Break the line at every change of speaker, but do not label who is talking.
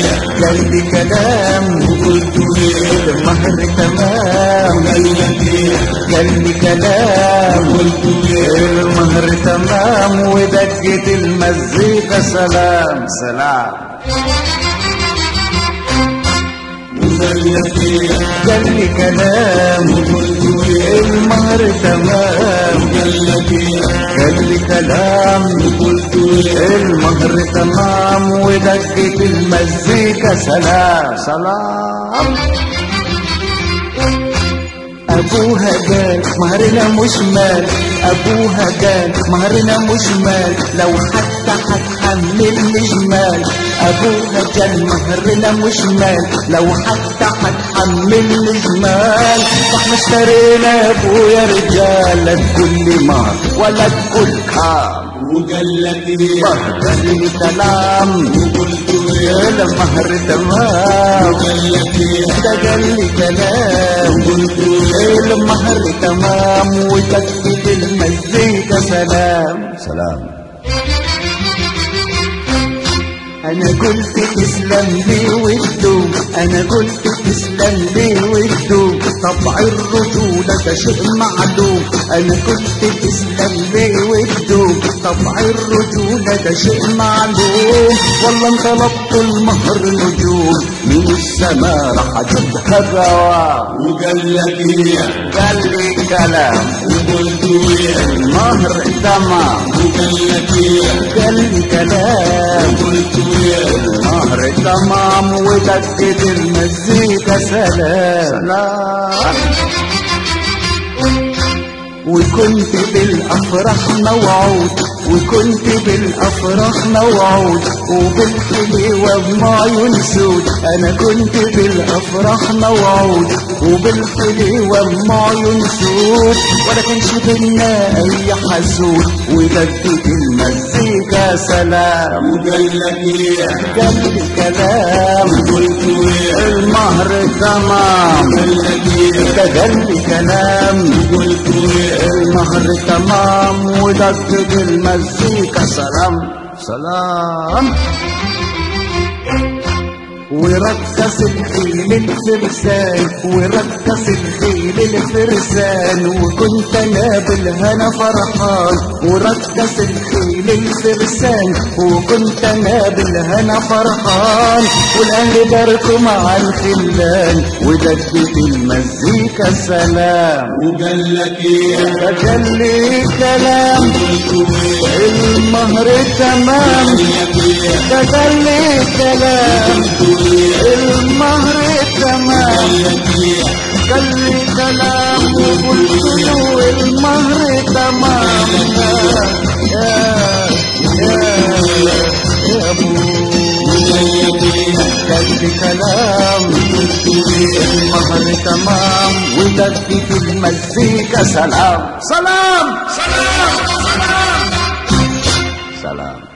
قال لي كلام
وقلت ايه
المهر تمام
قال لك ايه
قال لي كلام
قلت ايه
المهر تمام ودقت المزيكا سلام سلام
وقال لك ايه
قال لي كلام
وقلت ايه
المهر تمام
قال لك ايه
قال لي كلام
وقلت ايه
المهر تمام ودقت المزيكا سلام سلام ابوها قال مهرنا مش مال ابوها قال مهرنا مش مال لو حتى هتحملني جمال ابوها قال مهرنا مش مال لو حتى هتحملني جمال فاحنا اشترينا يا ابويا رجال تقول مهر ولا تقول كام
وقال لك ايه
قال لي كلام
وقلت ايه
المهر تمام
وقال لك ايه
ده قال لي كلام
وقلت ايه
المهر تمام وتكتب المزيكا سلام سلام انا قلت تسلم لي وتدوم انا قلت تسلم لي وتدوم طبع الرجولة ده شيء معلوم انا قلت تسلم لي وتدوم طبع الرجولة ده شيء معلوم والله انطلبت المهر نجوم من السماء راح اجيبها الروام
وقال لك ايه
قال لي كلام
وقلت ايه
المهر تمام
وقال لك ايه
قال لي كلام
وقلت ايه
المهر تمام ودقت المزيكا سلام سلام وكنت بالافراح موعود وكنت بالافراح موعود وبالحلوة بمعيون سود انا كنت بالافراح موعود وبالحلوة بمعيون سود ولا كانش بينا اي حسود ودقت المزيكا سلام
وقال لك ايه
قال لي كلام
وقلت ايه
المهر تمام
قال لك ايه
ده قال لي كلام
وقلت ايه
المهر تمام ودقت المزيكا سلام سلام ورقص الخيل الفرسان ورقص الخيل الفرسان وكنت انا بالهنا فرحان ورقص الخيل الفرسان وكنت انا بالهنا فرحان والاهل باركوا مع الخلان ودقت المزيكا سلام
وقال لك ايه
قال لي كلام
وقلت ايه
المهر تمام
قال لك ايه
ده قال لي كلام
وقلت ايه
المهر تمام
قال لك ايه
قال لي كلام وقلت له المهر تمام يا يا يا ابو
وقال لك ايه
قال لي كلام
وقلت ايه
المهر تمام ودقت المزيكا سلام سلام سلام سلام سلام